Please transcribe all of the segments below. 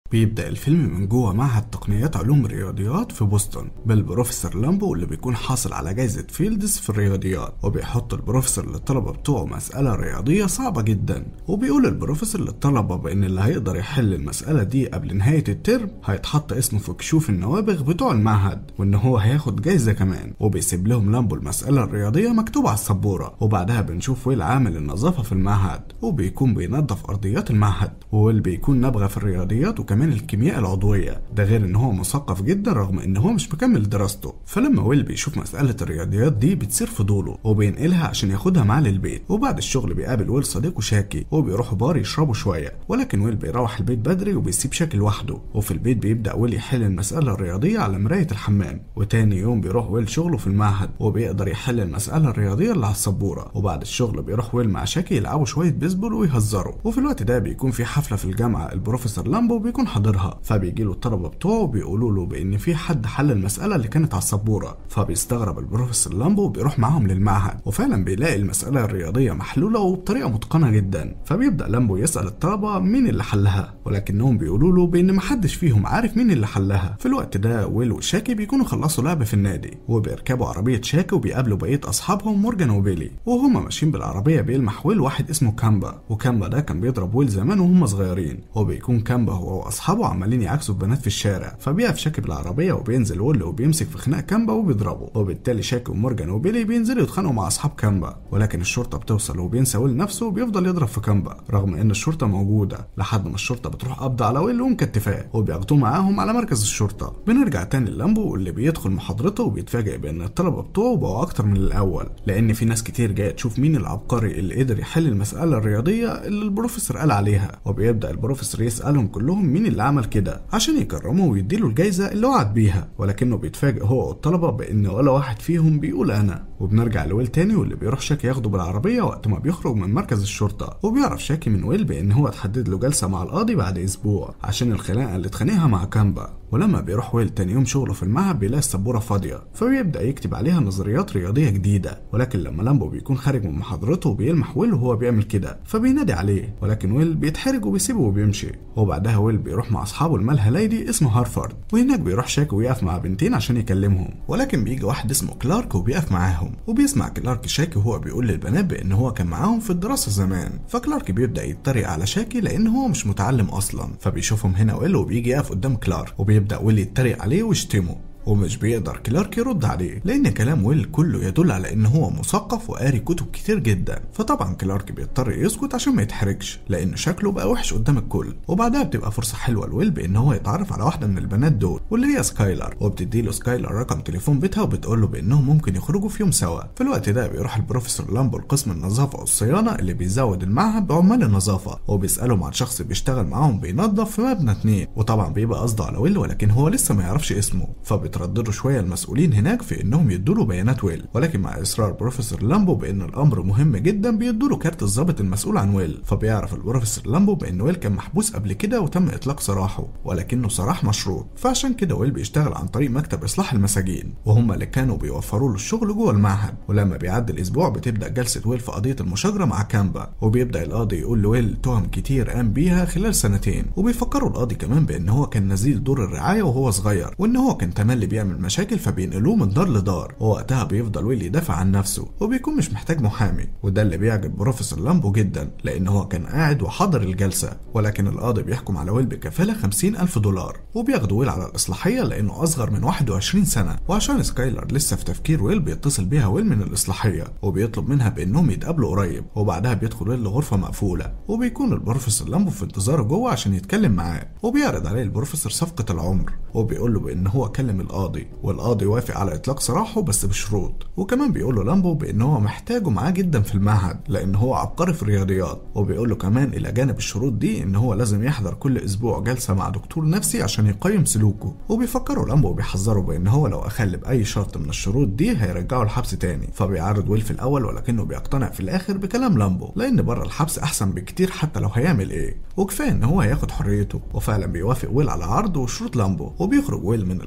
بيبدأ الفيلم من جوه معهد تقنيات علوم الرياضيات في بوسطن بالبروفيسور لامبو اللي بيكون حاصل على جايزة فيلدز في الرياضيات وبيحط البروفيسور للطلبة بتوعه مسألة رياضية صعبة جدا وبيقول البروفيسور للطلبة بأن اللي هيقدر يحل المسألة دي قبل نهاية الترم هيتحط اسمه في كشوف النوابغ بتوع المعهد وإن هو هياخد جايزة كمان وبيسيب لهم لامبو المسألة الرياضية مكتوبة على السبورة وبعدها بنشوف ويل عامل النظافة في المعهد وبيكون بينظف أرضيات المعهد وويل بيكون نابغة في الرياضيات وكمان الكيمياء العضوية ده غير ان هو مثقف جدا رغم ان هو مش مكمل دراسته فلما ويل بيشوف مسألة الرياضيات دي بتصير فضوله وبينقلها عشان ياخدها معاه للبيت وبعد الشغل بيقابل ويل صديقه شاكي وبيروحوا بار يشربوا شوية ولكن ويل بيروح البيت بدري وبيسيب شاكي لوحده وفي البيت بيبدأ ويل يحل المسألة الرياضية على مراية الحمام وتاني يوم بيروح ويل شغله في المعهد وبيقدر يحل المسألة الرياضية اللي على السبورة وبعد الشغل بيروح ويل مع شاكي يلعبوا شوية بيسبول ويهزروا وفي الوقت ده بيكون في حفلة في الجامعة البروفيسور لامبو بيكون حاضرها فبيجي له الطلبة بتوعه بيقولوا له بإن في حد حل المسألة اللي كانت على السبورة فبيستغرب البروفيسور لامبو وبيروح معاهم للمعهد وفعلا بيلاقي المسألة الرياضية محلولة وبطريقة متقنة جدا فبيبدأ لامبو يسأل الطلبة مين اللي حلها ولكنهم بيقولوا له بإن محدش فيهم عارف مين اللي حلها في الوقت ده ويل وشاكي بيكونوا خلصوا لعب في النادي وبيركبوا عربية شاكي وبيقابلوا بقية أصحابهم مورجان وبيلي وهما ماشيين بالعربية بيلمح ويل واحد اسمه كامبا وكامبا ده كان بيضرب ويل زمان وهم صغيرين وبيكون كامبا هو وأصحابه عمالين يعكسوا البنات في الشارع فبيقف شاكي بالعربية وبينزل ويل وبيمسك في خناق كامبا وبيضربه وبالتالي شاكي ومورجان وبيلي بينزلوا يتخانقوا مع أصحاب كامبا ولكن الشرطة بتوصل وبينسى ويل نفسه وبيفضل يضرب في كامبا رغم إن الشرطة موجودة لحد ما الشرطة بتروح قبض على ويل ومكتفاه وبياخدوه معاهم على مركز الشرطة بنرجع تاني للامبو اللي بيدخل محاضرته وبيتفاجئ بان الطلبه بتوعه بقوا اكتر من الاول لان في ناس كتير جايه تشوف مين العبقري اللي قدر يحل المساله الرياضيه اللي البروفيسور قال عليها وبيبدا البروفيسور يسالهم كلهم مين اللي عمل كده عشان يكرمه ويديله الجايزه اللي وعد بيها ولكنه بيتفاجئ هو والطلبه بان ولا واحد فيهم بيقول انا وبنرجع لويل تاني واللي بيروح شاكي ياخده بالعربيه وقت ما بيخرج من مركز الشرطه وبيعرف شاكي من ويل بان هو اتحدد له جلسه مع القاضي بعد اسبوع عشان الخناقه اللي اتخانقها مع كامبا ولما بيروح ويل تاني يوم شغله في المعهد بيلاقي السبوره فاضيه فبيبدا يكتب عليها نظريات رياضيه جديده ولكن لما لامبو بيكون خارج من محاضرته بيلمح ويل وهو بيعمل كده فبينادي عليه ولكن ويل بيتحرج وبيسيبه وبيمشي وبعدها ويل بيروح مع اصحابه المالها ليدي اسمه هارفارد وهناك بيروح شاك ويقف مع بنتين عشان يكلمهم ولكن بيجي واحد اسمه كلارك وبيقف معاهم وبيسمع كلارك شاكي وهو بيقول للبنات بان هو كان معاهم في الدراسه زمان فكلارك بيبدا يتريق على شاكي لان هو مش متعلم اصلا فبيشوفهم هنا ويل وبيجي يقف قدام كلارك وبيبدا ويل يتريق عليه ويشتمه ومش بيقدر كلارك يرد عليه لان كلام ويل كله يدل على ان هو مثقف وقاري كتب كتير جدا فطبعا كلارك بيضطر يسكت عشان ما يتحرجش لان شكله بقى وحش قدام الكل وبعدها بتبقى فرصه حلوه لويل بان هو يتعرف على واحده من البنات دول واللي هي سكايلر وبتدي له سكايلر رقم تليفون بيتها وبتقول له بانهم ممكن يخرجوا في يوم سوا في الوقت ده بيروح البروفيسور لامبو لقسم النظافه والصيانه اللي بيزود المعهد بعمال النظافه وبيسالهم عن شخص بيشتغل معاهم بينظف في مبنى اتنين وطبعا بيبقى قصده على ويل ولكن هو لسه ما يعرفش اسمه فبيترددوا شويه المسؤولين هناك في انهم يدوا له بيانات ويل ولكن مع اصرار بروفيسور لامبو بان الامر مهم جدا بيدوا له كارت الضابط المسؤول عن ويل فبيعرف البروفيسور لامبو بان ويل كان محبوس قبل كده وتم اطلاق سراحه ولكنه سراح مشروط فعشان كده ويل بيشتغل عن طريق مكتب اصلاح المساجين وهم اللي كانوا بيوفروا له الشغل جوه المعهد ولما بيعدي الاسبوع بتبدا جلسه ويل في قضيه المشاجره مع كامبا وبيبدا القاضي يقول لويل تهم كتير قام بيها خلال سنتين وبيفكروا القاضي كمان بان هو كان نزيل دور الرعايه وهو صغير وان هو كان تملي بيعمل مشاكل فبينقلوه من دار لدار ووقتها بيفضل ويل يدافع عن نفسه وبيكون مش محتاج محامي وده اللي بيعجب بروفيسور لامبو جدا لان هو كان قاعد وحضر الجلسه ولكن القاضي بيحكم على ويل بكفاله 50 ألف دولار وبياخدوا ويل على الإصلاحية لأنه أصغر من 21 سنة وعشان سكايلر لسه في تفكير ويل بيتصل بيها ويل من الإصلاحية وبيطلب منها بأنهم يتقابلوا قريب وبعدها بيدخل ويل لغرفة مقفولة وبيكون البروفيسور لامبو في انتظاره جوه عشان يتكلم معاه وبيعرض عليه البروفيسور صفقة العمر وبيقول له بأن هو كلم القاضي والقاضي وافق على إطلاق سراحه بس بشروط وكمان بيقول له لامبو بأن هو محتاجه معاه جدا في المعهد لأن هو عبقري في الرياضيات وبيقول له كمان إلى جانب الشروط دي إن هو لازم يحضر كل أسبوع جلسة مع دكتور نفسي عشان يقيم سلوكه وبيفكروا لامبو وبيحذروا بأن هو لو أخل بأي شرط من الشروط دي هيرجعه الحبس تاني فبيعرض ويل في الأول ولكنه بيقتنع في الآخر بكلام لامبو لأن بره الحبس أحسن بكتير حتى لو هيعمل إيه وكفاية إن هو هياخد حريته وفعلا بيوافق ويل على عرض وشروط لامبو وبيخرج ويل من الإصلاحية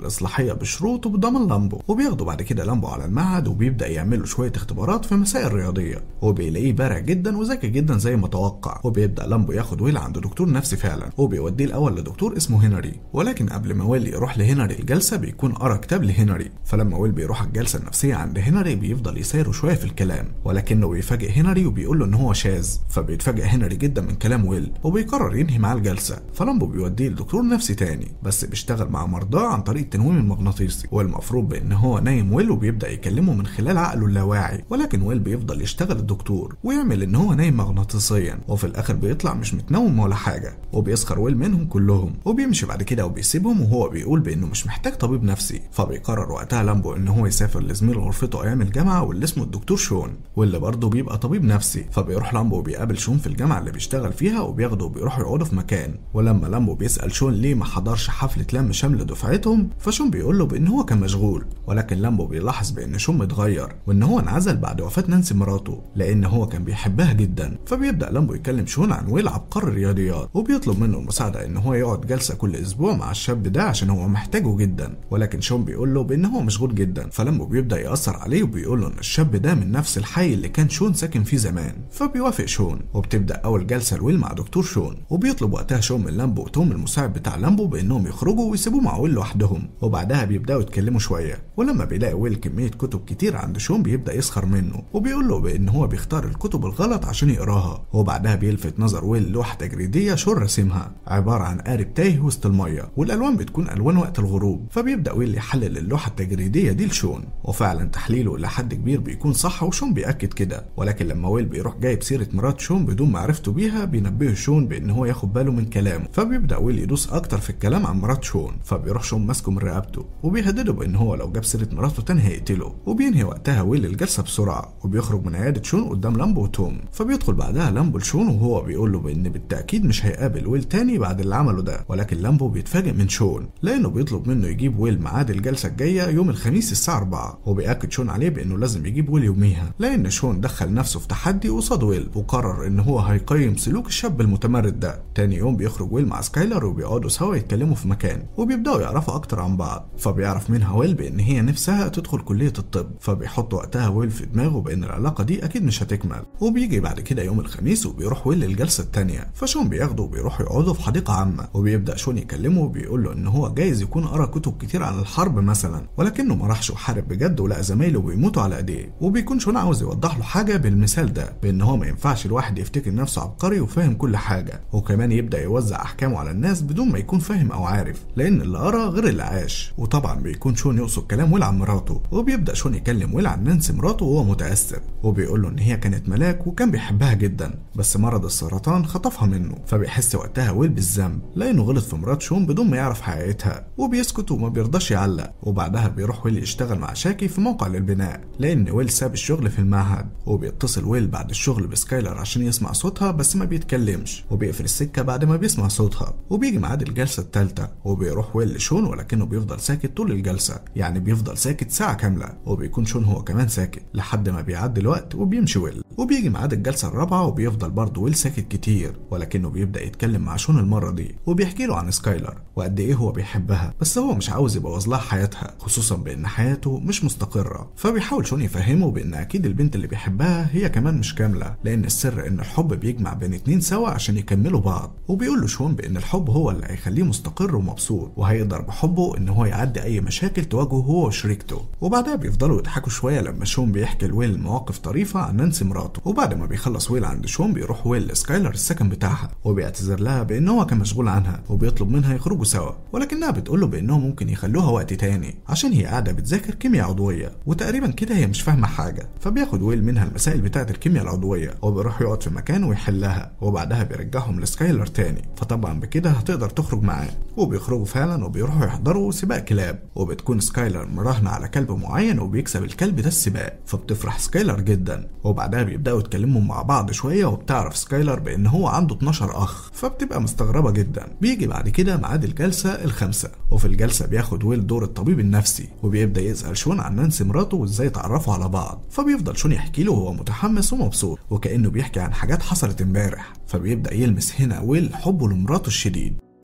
الرياضيه بشروط وبضمان لامبو وبياخدوا بعد كده لامبو على المعهد وبيبدا يعملوا شويه اختبارات في مسائل رياضيه وبيلاقيه بارع جدا وذكي جدا زي ما توقع وبيبدا لامبو ياخد ويل عند دكتور نفسي فعلا وبيوديه الاول لدكتور اسمه هنري ولكن قبل ما ويل يروح لهنري الجلسه بيكون قرا كتاب لهنري فلما ويل بيروح الجلسه النفسيه عند هنري بيفضل يسايره شويه في الكلام ولكنه بيفاجئ هنري وبيقول له ان هو شاذ فبيتفاجئ هنري جدا من كلام ويل وبيقرر ينهي معاه الجلسه فلامبو بيوديه لدكتور نفسي تاني بس بيشتغل مع مرضاه عن طريق التنويم المغناطيسي والمفروض بان هو نايم ويل وبيبدا يكلمه من خلال عقله اللاواعي ولكن ويل بيفضل يشتغل الدكتور ويعمل ان هو نايم مغناطيسيا وفي الاخر بيطلع مش متنوم ولا حاجه وبيسخر ويل منهم كلهم وبيمشي بعد كده وبيسيبهم وهو بيقول بانه مش محتاج طبيب نفسي فبيقرر وقتها لامبو ان هو يسافر لزميل غرفته ايام الجامعه واللي اسمه الدكتور شون واللي برضه بيبقى طبيب نفسي فبيروح لامبو وبيقابل شون في الجامعه اللي بيشتغل فيها وبياخده وبيروحوا يقعدوا في مكان ولما لامبو بيسال شون ليه ما حضرش حفله لم شمل دفعتهم فشون بيقول له بان هو كان مشغول ولكن لامبو بيلاحظ بان شون متغير وان هو انعزل بعد وفاه نانسي مراته لان هو كان بيحبها جدا فبيبدا لامبو يكلم شون عن ويل عبقري الرياضيات وبيطلب منه المساعده ان هو يقعد جلسه كل اسبوع مع الشاب ده عشان هو محتاجه جدا ولكن شون بيقول له بان هو مشغول جدا فلامبو بيبدا ياثر عليه وبيقول له ان الشاب ده من نفس الحي اللي كان شون ساكن فيه زمان فبيوافق شون وبتبدا اول جلسه لويل مع دكتور شون وبيطلب وقتها شون من لامبو وتوم المساعد بتاع لامبو بانهم يخرجوا ويسيبوه مع ويل لوحدهم وبعدها بيبداوا يتكلموا شويه ولما بيلاقي ويل كميه كتب كتير عند شون بيبدا يسخر منه وبيقول له بان هو بيختار الكتب الغلط عشان يقراها وبعدها بيلفت نظر ويل لوحه تجريديه شون راسمها عباره عن قارب تايه وسط الميه والالوان بتكون الوان وقت الغروب فبيبدا ويل يحلل اللوحه التجريديه دي لشون وفعلا تحليله لحد كبير بيكون صح وشون بياكد كده ولكن لما ويل بيروح جايب سيره مرات شون بدون معرفته بيها بينبهه شون بان هو ياخد باله من كلامه فبيبدا ويل يدوس اكتر في الكلام عن مرات شون فبيروح شون ماسكه من رقبته وبيهدده بان هو لو جاب سيره مراته تاني هيقتله وبينهي وقتها ويل الجلسه بسرعه وبيخرج من عياده شون قدام لامبو وتوم فبيدخل بعدها لامبو لشون وهو بيقول له بان بالتاكيد مش هيقابل ويل تاني بعد اللي عمله ده ولكن لامبو بيتفاجئ من شون لانه بيطلب منه يجيب ويل ميعاد الجلسه الجايه يوم الخميس الساعه 4 وبياكد شون عليه بانه لازم يجيب ويل يوميها لان شون دخل نفسه في تحدي قصاد ويل وقرر ان هو هيقيم سلوك الشاب المتمرد ده تاني يوم بيخرج ويل مع سكايلر وبيقعدوا سوا يتكلموا في مكان وبيبداوا يعرفوا اكتر عن بعض فبيعرف منها ويل بان هي نفسها تدخل كليه الطب فبيحط وقتها ويل في دماغه بان العلاقه دي اكيد مش هتكمل وبيجي بعد كده يوم الخميس وبيروح ويل للجلسه التانيه فشون بياخده وبيروحوا يقعدوا في حديقه عامه وبيبدا شون يكلمه وبيقول له ان هو جايز يكون قرا كتب كتير عن الحرب مثلا ولكنه ما راحش وحارب بجد ولقى زمايله بيموتوا على ايديه وبيكون شون عاوز يوضح له حاجه بالمثال ده بان هو ما ينفعش الواحد يفتكر نفسه عبقري وفاهم كل حاجه وكمان يبدا يوزع احكامه على الناس بدون ما يكون فاهم او عارف لان اللي قرا غير اللي عاش وطبعا بيكون شون يقصد كلام ويل عن مراته وبيبدا شون يكلم ويل عن نانسي مراته وهو متاثر وبيقول له ان هي كانت ملاك وكان بيحبها جدا بس مرض السرطان خطفها منه فبيحس وقتها ويل بالذنب لانه غلط في مرات شون بدون ما يعرف حقيقتها وبيسكت وما بيرضاش يعلق وبعدها بيروح ويل يشتغل مع شاكي في موقع للبناء لان ويل ساب الشغل في المعهد وبيتصل ويل بعد الشغل بسكايلر عشان يسمع صوتها بس ما بيتكلمش وبيقفل السكه بعد ما بيسمع صوتها وبيجي ميعاد الجلسه الثالثه وبيروح ويل لشون ولكنه بيفضل ساكت طول الجلسه يعني بيفضل ساكت ساعه كامله وبيكون شون هو كمان ساكت لحد ما بيعدي الوقت وبيمشي ويل وبيجي ميعاد الجلسه الرابعه وبيفضل برضه ويل ساكت كتير ولكنه بيبدا يتكلم مع شون المره دي وبيحكي له عن سكايلر وقد ايه هو بيحبها بس هو مش عاوز يبوظ لها حياتها خصوصا بان حياته مش مستقره فبيحاول شون يفهمه بان اكيد البنت اللي بيحبها هي كمان مش كامله لان السر ان الحب بيجمع بين اتنين سوا عشان يكملوا بعض وبيقول له شون بان الحب هو اللي هيخليه مستقر ومبسوط وهيقدر بحبه ان هو يعدي اي مشاكل تواجهه هو وشريكته وبعدها بيفضلوا يضحكوا شويه لما شون بيحكي لويل مواقف طريفه عن نانسي مراته وبعد ما بيخلص ويل عند شون بيروح ويل لسكايلر السكن بتاعها وبيعتذر لها بان هو كان مشغول عنها وبيطلب منها يخرجوا سوا ولكنها بتقول له بانهم ممكن يخلوها وقت تاني عشان هي قاعده بتذاكر كيمياء عضويه وتقريبا كده هي مش فاهمه حاجه فبياخد ويل منها المسائل بتاعه الكيمياء العضويه وبيروح يقعد في مكان ويحلها وبعدها بيرجعهم لسكايلر تاني فطبعا بكده هتقدر تخرج معاه وبيخرجوا فعلا وبيروحوا يحضروا سباق كلاب وبتكون سكايلر مراهنه على كلب معين وبيكسب الكلب ده السباق فبتفرح سكايلر جدا وبعدها بيبداوا يتكلموا مع بعض شويه وبتعرف سكايلر بان هو عنده 12 اخ فبتبقى مستغربه جدا بيجي بعد كده ميعاد الجلسه الخامسه وفي الجلسه بياخد ويل دور الطبيب النفسي وبيبدا يسال شون عن نانسي مراته وازاي اتعرفوا على بعض فبيفضل شون يحكي له وهو متحمس ومبسوط وكانه بيحكي عن حاجات حصلت امبارح فبيبدا يلمس هنا ويل حبه لمراته الشديد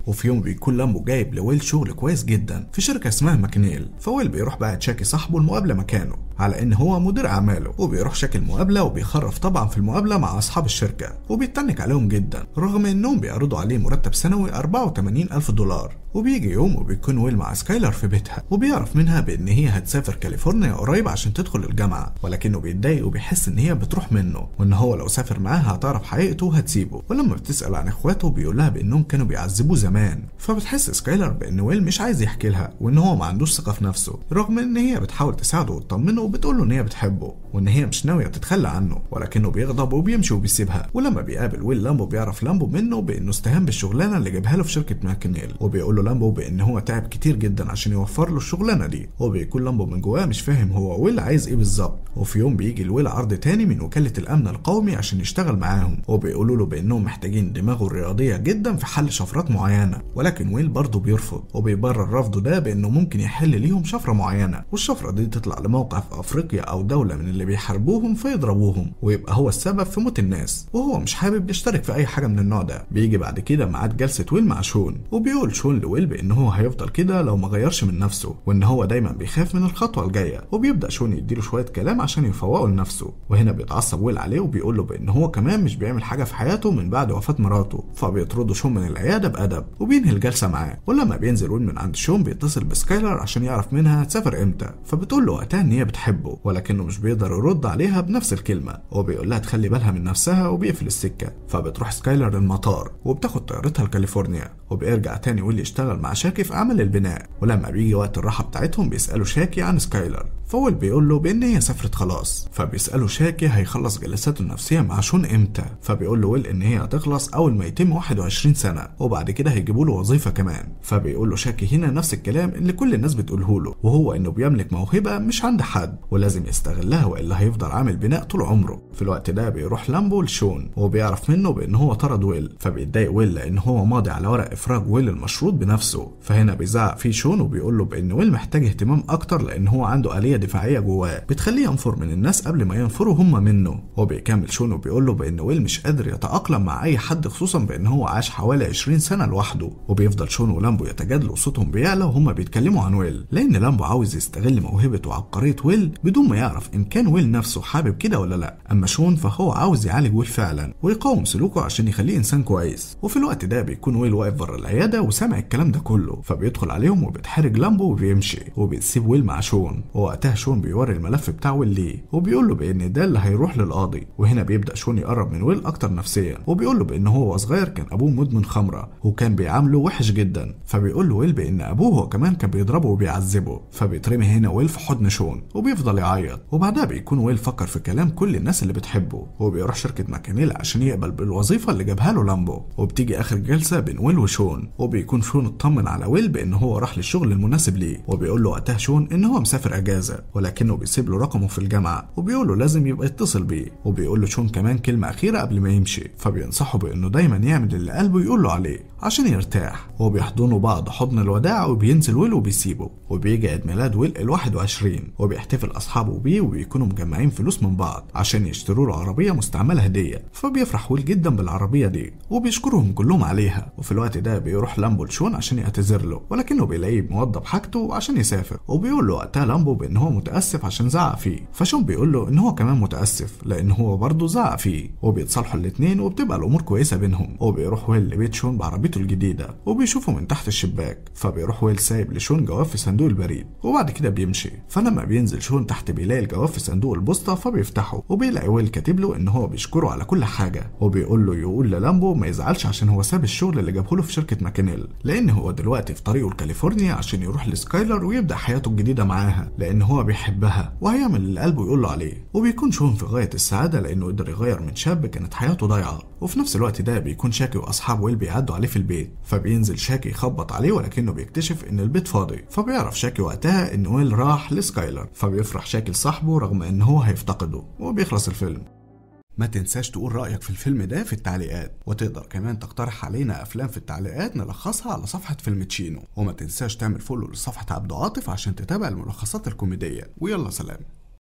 وفي يوم بيكون لامبو جايب لويل شغل كويس جدا في شركه اسمها ماكنيل فويل بيروح بقى تشاكي صاحبه المقابله مكانه على ان هو مدير اعماله وبيروح شاكي المقابله وبيخرف طبعا في المقابله مع اصحاب الشركه وبيتنك عليهم جدا رغم انهم بيعرضوا عليه مرتب سنوي 84 الف دولار وبيجي يوم وبيكون ويل مع سكايلر في بيتها وبيعرف منها بان هي هتسافر كاليفورنيا قريب عشان تدخل الجامعه ولكنه بيتضايق وبيحس ان هي بتروح منه وان هو لو سافر معاها هتعرف حقيقته وهتسيبه ولما بتسال عن اخواته بيقول لها بانهم كانوا بيعذبوه زمان فبتحس سكايلر بان ويل مش عايز يحكي لها وان هو ما عندوش ثقه في نفسه رغم ان هي بتحاول تساعده وتطمنه وبتقول له ان هي بتحبه وان هي مش ناويه تتخلى عنه ولكنه بيغضب وبيمشي وبيسيبها ولما بيقابل ويل لامبو بيعرف لامبو منه بانه استهان بالشغلانه اللي جابها له في شركه ماكنيل وبيقول له لامبو بان هو تعب كتير جدا عشان يوفر له الشغلانه دي وبيكون لامبو من جواه مش فاهم هو ويل عايز ايه بالظبط وفي يوم بيجي لويل عرض تاني من وكاله الامن القومي عشان يشتغل معاهم وبيقولوا له بانهم محتاجين دماغه الرياضيه جدا في حل شفرات معينه ولكن ويل برضه بيرفض وبيبرر رفضه ده بانه ممكن يحل ليهم شفره معينه والشفره دي تطلع لموقع في افريقيا او دوله من اللي بيحاربوهم فيضربوهم ويبقى هو السبب في موت الناس وهو مش حابب يشترك في اي حاجه من النوع ده بيجي بعد كده ميعاد جلسه ويل مع شون وبيقول شون لويل بان هو هيفضل كده لو ما غيرش من نفسه وان هو دايما بيخاف من الخطوه الجايه وبيبدا شون يديله شويه كلام عشان يفوقه لنفسه وهنا بيتعصب ويل عليه وبيقول له بان هو كمان مش بيعمل حاجه في حياته من بعد وفاه مراته فبيطرده شون من العياده بادب وبينهي الجلسه معاه ولما بينزل ويل من عند شون بيتصل بسكايلر عشان يعرف منها هتسافر امتى فبتقول له وقتها ان هي بتحبه ولكنه مش بيقدر يرد عليها بنفس الكلمه وبيقول لها تخلي بالها من نفسها وبيقفل السكه فبتروح سكايلر المطار وبتاخد طيارتها لكاليفورنيا وبيرجع تاني ويل يشتغل مع شاكي في عمل البناء ولما بيجي وقت الراحه بتاعتهم بيسالوا شاكي عن سكايلر فول بيقول له بان هي سافرت خلاص فبيساله شاكي هيخلص جلساته النفسيه مع شون امتى فبيقول له ويل ان هي هتخلص اول ما يتم 21 سنه وبعد كده هيجيبوا له وظيفه كمان فبيقول له شاكي هنا نفس الكلام اللي كل الناس بتقوله له وهو انه بيملك موهبه مش عند حد ولازم يستغلها والا هيفضل عامل بناء طول عمره في الوقت ده بيروح لامبو لشون وبيعرف منه بان هو طرد ويل فبيتضايق ويل لان هو ماضي على ورق افراج ويل المشروط بنفسه فهنا بيزعق فيه شون وبيقول له بان ويل محتاج اهتمام اكتر لان هو عنده اليه دفاعيه جواه بتخليه ينفر من الناس قبل ما ينفروا هم منه وبيكمل شون وبيقول له بان ويل مش قادر يتاقلم مع اي حد خصوصا بان هو عاش حوالي 20 سنه لوحده وبيفضل شون ولامبو يتجادلوا صوتهم بيعلى وهم بيتكلموا عن ويل لان لامبو عاوز يستغل موهبه وعبقريه ويل بدون ما يعرف ان كان ويل نفسه حابب كده ولا لا اما شون فهو عاوز يعالج ويل فعلا ويقاوم سلوكه عشان يخليه انسان كويس وفي الوقت ده بيكون ويل واقف بره العياده وسامع الكلام ده كله فبيدخل عليهم وبيتحرج لامبو وبيمشي وبيسيب ويل مع شون ووقتها شون بيوري الملف بتاع ويل ليه وبيقول له بان ده اللي هيروح للقاضي وهنا بيبدا شون يقرب من ويل اكتر نفسيا وبيقول له بان هو صغير كان ابوه مدمن خمره وكان بيعامله وحش جدا فبيقول له ويل بان ابوه هو كمان كان بيضربه وبيعذبه فبيترمي هنا ويل في حضن شون وبيفضل يعيط وبعدها بيكون ويل فكر في كلام كل الناس اللي بتحبه وبيروح شركه ماكانيل عشان يقبل بالوظيفه اللي جابها له لامبو وبتيجي اخر جلسه بين ويل وشون وبيكون شون اطمن على ويل بان هو راح للشغل المناسب ليه وبيقول له وقتها شون ان هو مسافر اجازه ولكنه بيسيب له رقمه في الجامعه وبيقول له لازم يبقى يتصل بيه وبيقول له شون كمان كلمه اخيره قبل ما يمشي فبينصحه بانه دايما يعمل اللي قلبه يقول له عليه عشان يرتاح وبيحضنوا بعض حضن الوداع وبينزل ويل وبيسيبه وبيجي عيد ميلاد ويل ال 21 وبيحتفل اصحابه بيه وبيكونوا مجمعين فلوس من بعض عشان يشتروا له عربيه مستعمله هديه فبيفرح ويل جدا بالعربيه دي وبيشكرهم كلهم عليها وفي الوقت ده بيروح لامبو لشون عشان يعتذر له ولكنه بيلاقيه موضب حاجته عشان يسافر وبيقول له وقتها لامبو بان هو متاسف عشان زعق فيه فشون بيقول له ان هو كمان متاسف لان هو برضه زعق فيه وبيتصالحوا الاثنين وبتبقى الامور كويسه بينهم وبيروح ويل لبيت شون بعربيته الجديده وبيشوفه من تحت الشباك فبيروح ويل سايب لشون جواب في صندوق البريد وبعد كده بيمشي فلما بينزل شون تحت بيلاقي الجواب في صندوق البوسطه فبيفتحه وبيلاقي ويل كاتب له ان هو بيشكره على كل حاجه وبيقول له يقول للامبو ما يزعلش عشان هو ساب الشغل اللي جابه له في شركه ماكينيل لان هو دلوقتي في طريقه لكاليفورنيا عشان يروح لسكايلر ويبدا حياته الجديده معاها لان هو بيحبها وهيعمل اللي قلبه يقول له عليه وبيكون شون في غايه السعاده لانه قدر يغير من شاب كانت حياته ضايعه وفي نفس الوقت ده بيكون شاكي واصحاب ويل بيعدوا عليه في البيت فبينزل شاكي يخبط عليه ولكنه بيكتشف ان البيت فاضي فبيعرف شاكي وقتها ان ويل راح لسكايلر فبيفرح شاكي لصاحبه رغم ان هو هيفتقده وبيخلص الفيلم ما تنساش تقول رأيك في الفيلم ده في التعليقات وتقدر كمان تقترح علينا أفلام في التعليقات نلخصها على صفحة فيلم تشينو وما تنساش تعمل فولو لصفحة عبد عاطف عشان تتابع الملخصات الكوميدية ويلا سلام